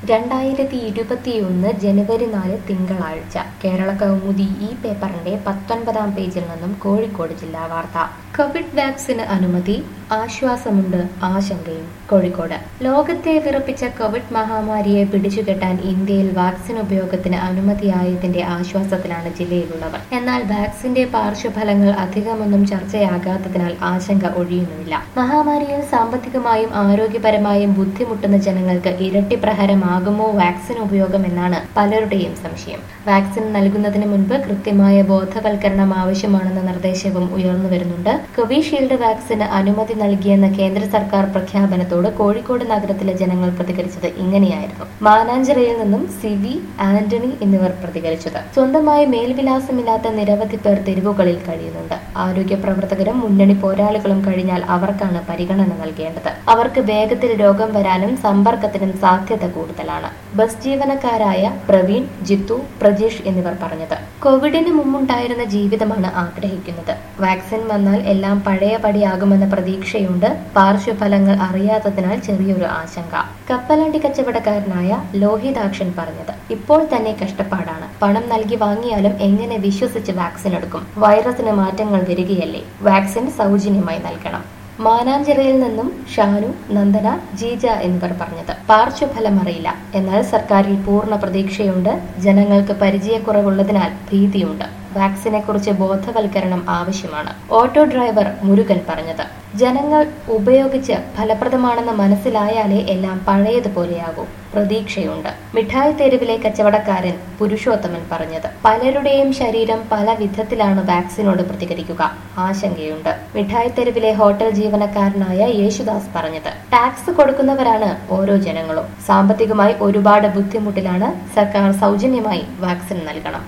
രണ്ടായിരത്തി ഇരുപത്തിയൊന്ന് ജനുവരി നാല് തിങ്കളാഴ്ച കേരള കൗമുദി ഈ പേപ്പറിന്റെ പത്തൊൻപതാം പേജിൽ നിന്നും കോഴിക്കോട് ജില്ലാ വാർത്ത കോവിഡ് വാക്സിന് അനുമതി ആശ്വാസമുണ്ട് ആശങ്കയും കോഴിക്കോട് ലോകത്തെ വിറപ്പിച്ച കോവിഡ് മഹാമാരിയെ പിടിച്ചുകെട്ടാൻ ഇന്ത്യയിൽ വാക്സിൻ ഉപയോഗത്തിന് അനുമതിയായതിന്റെ ആശ്വാസത്തിലാണ് ജില്ലയിലുള്ളവർ എന്നാൽ വാക്സിന്റെ പാർശ്വഫലങ്ങൾ അധികമൊന്നും ചർച്ചയാകാത്തതിനാൽ ആശങ്ക ഒഴിയുന്നുമില്ല മഹാമാരിയിൽ സാമ്പത്തികമായും ആരോഗ്യപരമായും ബുദ്ധിമുട്ടുന്ന ജനങ്ങൾക്ക് ഇരട്ടി പ്രഹരമാകുമോ വാക്സിൻ ഉപയോഗം എന്നാണ് പലരുടെയും സംശയം വാക്സിൻ നൽകുന്നതിന് മുൻപ് കൃത്യമായ ബോധവൽക്കരണം ആവശ്യമാണെന്ന നിർദ്ദേശവും ഉയർന്നു വരുന്നുണ്ട് കോവിഷീൽഡ് വാക്സിന് അനുമതി നൽകിയെന്ന കേന്ദ്ര സർക്കാർ പ്രഖ്യാപനത്തോട് കോഴിക്കോട് നഗരത്തിലെ ജനങ്ങൾ പ്രതികരിച്ചത് ഇങ്ങനെയായിരുന്നു മാനാഞ്ചിറയിൽ നിന്നും സിവി ആന്റണി എന്നിവർ പ്രതികരിച്ചത് സ്വന്തമായി മേൽവിലാസമില്ലാത്ത നിരവധി പേർ തെരുവുകളിൽ കഴിയുന്നുണ്ട് ആരോഗ്യ പ്രവർത്തകരും മുന്നണി പോരാളികളും കഴിഞ്ഞാൽ അവർക്കാണ് പരിഗണന നൽകേണ്ടത് അവർക്ക് വേഗത്തിൽ രോഗം വരാനും സമ്പർക്കത്തിനും സാധ്യത കൂടുതലാണ് ബസ് ജീവനക്കാരായ പ്രവീൺ ജിത്തു പ്രജീഷ് എന്നിവർ പറഞ്ഞത് കോവിഡിന് മുമ്പുണ്ടായിരുന്ന ജീവിതമാണ് ആഗ്രഹിക്കുന്നത് വാക്സിൻ വന്നാൽ എല്ലാം പഴയപടിയാകുമെന്ന പ്രതീക്ഷയുണ്ട് പാർശ്വഫലങ്ങൾ അറിയാത്തതിനാൽ ചെറിയൊരു ആശങ്ക കപ്പലണ്ടി കച്ചവടക്കാരനായ ലോഹിതാക്ഷൻ പറഞ്ഞത് ഇപ്പോൾ തന്നെ കഷ്ടപ്പാടാണ് പണം നൽകി വാങ്ങിയാലും എങ്ങനെ വിശ്വസിച്ച് വാക്സിൻ എടുക്കും വൈറസിന് മാറ്റങ്ങൾ വരികയല്ലേ വാക്സിൻ സൗജന്യമായി നൽകണം മാനാഞ്ചിറയിൽ നിന്നും ഷാനു നന്ദന ജീജ എന്നിവർ പറഞ്ഞത് പാർശ്വഫലം അറിയില്ല എന്നാൽ സർക്കാരിൽ പൂർണ്ണ പ്രതീക്ഷയുണ്ട് ജനങ്ങൾക്ക് പരിചയക്കുറവുള്ളതിനാൽ ഭീതിയുണ്ട് വാക്സിനെ കുറിച്ച് ബോധവൽക്കരണം ആവശ്യമാണ് ഓട്ടോ ഡ്രൈവർ മുരുകൻ പറഞ്ഞത് ജനങ്ങൾ ഉപയോഗിച്ച് ഫലപ്രദമാണെന്ന് മനസ്സിലായാലേ എല്ലാം പഴയതുപോലെയാകൂ പ്രതീക്ഷയുണ്ട് മിഠായി തെരുവിലെ കച്ചവടക്കാരൻ പുരുഷോത്തമൻ പറഞ്ഞത് പലരുടെയും ശരീരം പല വിധത്തിലാണ് വാക്സിനോട് പ്രതികരിക്കുക ആശങ്കയുണ്ട് മിഠായി തെരുവിലെ ഹോട്ടൽ ജീവനക്കാരനായ യേശുദാസ് പറഞ്ഞത് ടാക്സ് കൊടുക്കുന്നവരാണ് ഓരോ ജനങ്ങളും സാമ്പത്തികമായി ഒരുപാട് ബുദ്ധിമുട്ടിലാണ് സർക്കാർ സൗജന്യമായി വാക്സിൻ നൽകണം